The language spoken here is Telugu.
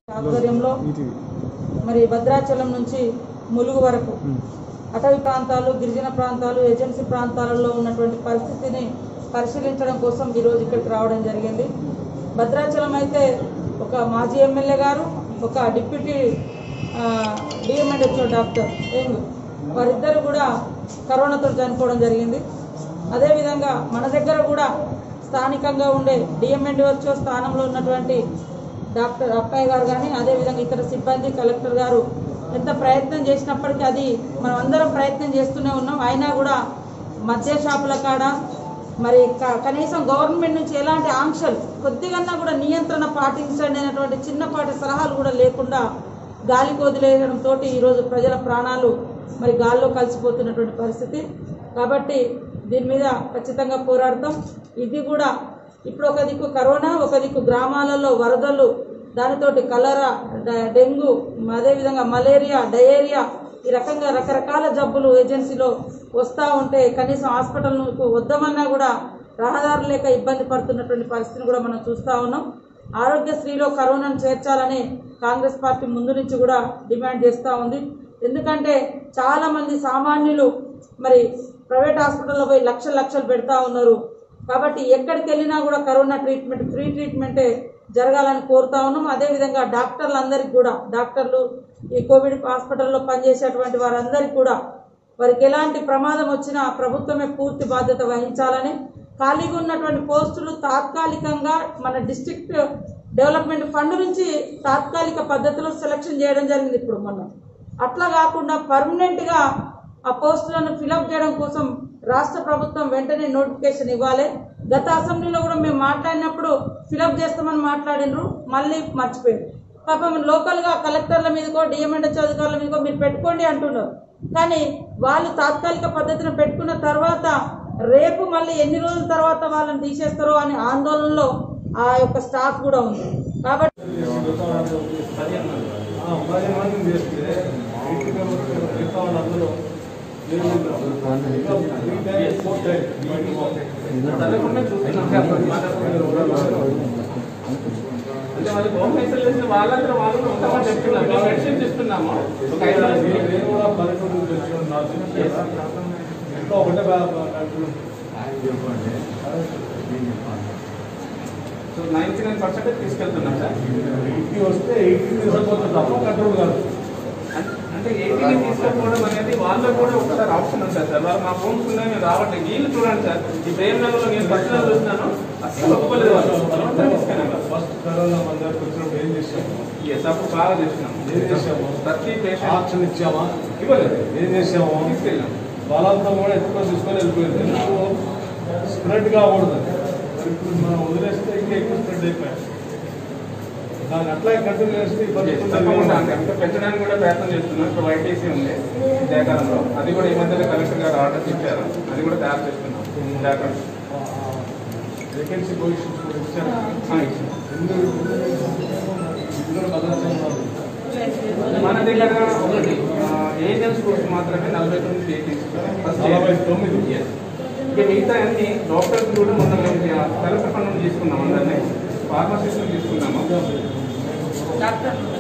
ఆధ్వర్యంలో మరి భద్రాచలం నుంచి ములుగు వరకు అటవీ ప్రాంతాలు గిరిజన ప్రాంతాలు ఏజెన్సీ ప్రాంతాలలో ఉన్నటువంటి పరిస్థితిని పరిశీలించడం కోసం ఈరోజు ఇక్కడికి రావడం జరిగింది భద్రాచలం అయితే ఒక మాజీ ఎమ్మెల్యే గారు ఒక డిప్యూటీ డిఎంఎండ్హెచ్ఓ డాక్టర్ ఏంగ్ వారిద్దరు కూడా కరోనాతో చనిపోవడం జరిగింది అదేవిధంగా మన దగ్గర కూడా స్థానికంగా ఉండే డిఎంఎండ్హెచ్ఓ స్థానంలో ఉన్నటువంటి డాక్టర్ అప్పయ్య గారు కానీ అదేవిధంగా ఇతర సిబ్బంది కలెక్టర్ గారు ఎంత ప్రయత్నం చేసినప్పటికీ అది మనం అందరం ప్రయత్నం చేస్తూనే ఉన్నాం అయినా కూడా మద్య షాపుల కాడ మరి క- కనీసం గవర్నమెంట్ నుంచి ఎలాంటి ఆంక్షలు కొద్దిగన్నా కూడా నియంత్రణ పాటించండి అనేటువంటి చిన్నపాటి సలహాలు కూడా లేకుండా గాలికి వదిలేయడం తోటి ఈరోజు ప్రజల ప్రాణాలు మరి గాల్లో కలిసిపోతున్నటువంటి పరిస్థితి కాబట్టి దీని మీద ఖచ్చితంగా పోరాడతాం ఇది కూడా ఇప్పుడు ఒక దిక్కు కరోనా ఒక దిక్కు గ్రామాలలో వరదలు దానితోటి కలరా డ- డెంగ్యూ అదేవిధంగా మలేరియా డయేరియా ఈ రకంగా రకరకాల జబ్బులు ఏజెన్సీలో వస్తూ ఉంటే కనీసం హాస్పిటల్కు వద్దామన్నా కూడా రహదారులు లేక ఇబ్బంది పడుతున్నటువంటి పరిస్థితిని కూడా మనం చూస్తూ ఉన్నాం ఆరోగ్యశ్రీలో కరోనాను చేర్చాలని కాంగ్రెస్ పార్టీ ముందు నుంచి కూడా డిమాండ్ చేస్తూ ఉంది ఎందుకంటే చాలా మంది సామాన్యులు మరి ప్రైవేట్ హాస్పిటల్లో పోయి లక్షలు లక్షలు పెడతా ఉన్నారు కాబట్టి ఎక్కడికి వెళ్ళినా కూడా కరోనా ట్రీట్మెంట్ ఫ్రీ ట్రీట్మెంటే జరగాలని కోరుతా ఉన్నాం అదేవిధంగా డాక్టర్లందరికీ కూడా డాక్టర్లు ఈ కోవిడ్ హాస్పిటల్లో పనిచేసేటువంటి వారందరికీ కూడా వారికి ఎలాంటి ప్రమాదం వచ్చినా ప్రభుత్వమే పూర్తి బాధ్యత వహించాలని ఖాళీగా ఉన్నటువంటి పోస్టులు తాత్కాలికంగా మన డిస్ట్రిక్ట్ డెవలప్మెంట్ ఫండ్ నుంచి తాత్కాలిక పద్ధతిలో సెలక్షన్ చేయడం జరిగింది ఇప్పుడు మొన్న అట్లా కాకుండా పర్మనెంట్గా ఆ పోస్టులను ఫిలప్ చేయడం కోసం రాష్ట్ర ప్రభుత్వం వెంటనే నోటిఫికేషన్ ఇవ్వాలి గత అసెంబ్లీలో కూడా మేము మాట్లాడినప్పుడు ఫిలప్ చేస్తామని మాట్లాడినరు మళ్ళీ మర్చిపోయారు పాపం లోకల్గా కలెక్టర్ల మీదకో డిఎంఎండ్హెచ్ అధికారుల మీదకో మీరు పెట్టుకోండి అంటున్నారు కానీ వాళ్ళు తాత్కాలిక పద్ధతిని పెట్టుకున్న తర్వాత రేపు మళ్ళీ ఎన్ని రోజుల తర్వాత వాళ్ళని తీసేస్తారో అనే ఆందోళనలో ఆ యొక్క స్టాఫ్ కూడా ఉంది కాబట్టి పది మందిని చేస్తే ఇంటికి మిగతా వాళ్ళందరూ చదవకుండా చూస్తున్నాం అంటే వాళ్ళకి హోమ్ ఐసోలేషన్ వాళ్ళందరూ వాళ్ళు కూడా ఉంటామని చెప్తున్నారు మేము మెడిసిన్ ఇస్తున్నాము ఒక ఐదు మందికి. నేను కూడా పల్లెటూరు నుంచి వచ్చాను నా ఇంట్లో ఒకటే సో నైన్టీ నైన్ పర్సెంట్ తీసుకెళ్తున్నాం సార్ ఇంటికి వస్తే ఎయిటీ తీసుకుపోతే తప్ప కంట్రోల్ కాదు అం- అంటే ఏటీని తీసుకోకపోవడం అనేది వాళ్ళకు కూడా ఒకసారి ఆప్షన్ ఉంటుంది సార్ వాళ్ళు మా ఫోన్స్ ఉన్నాయి మేము రావట్లేదు వీళ్ళు చూడండి సార్ ఈ ప్రేమ్ నగర్లో నేను పర్సనల్ చూస్తున్నాను అసలు ఒప్పుకోలేదు వాళ్ళు బలవంతంగా తీసుకెళ్ళాను ఫస్ట్ కరోనా మన దగ్గరకు వచ్చినప్పుడు ఏం చేసాము ఎస్ అప్పుడు బాగా చేస్తున్నాం ఏం చేసాము ప్రతి పేషెంట్ ఆప్షన్ ఇచ్చామా ఇవ్వలేదు ఏం చేసాము తీసుకెళ్ళాం బలవంతం కూడా ఎత్తుకొని తీసుకొని వెళ్ళిపోయింది ఎందుకు స్ప్రెడ్ కాకూడదు మరి ఇప్పుడు మనం వదిలేస్తే ఇంకా ఎక్కువ స్ప్రెడ్ అయిపోయాయి దాన్ని అట్లా కంటిన్యూ చేస్తే ఈ పరిస్థితులు తప్పకుండా అంటే ఇంకా పెంచడానికి కూడా ప్రయత్నం చేస్తున్నాం ఇప్పుడు వైటీసీ ఉంది జయకాలంలో అది కూడా ఈ మధ్యలో కలెక్టర్ గారు ఆర్డర్ ఇచ్చారు అది కూడా తయారు చేస్తున్నాం జాగ్రత్త వేకెన్సీ పొజిషన్స్ కూడా ఇచ్చారు ఆ, ఇచ్చాం. ఎందుకు ఇది కూడా భద్రాచలం వాళ్ళు. మన దగ్గర ఏజెంట్స్ కోసం మాత్రమే నలభై తొమ్మిది వేకెన్సీ నలభై తొమ్మిది ఇక మిగతా అన్ని డాక్టర్స్ కూడా మొన్న మేము కలెక్టర్ ఫండ్ తీసుకున్నాం అందరినీ ఫార్మసిస్ట్ తీసుకున్నాము డాక్టర్లు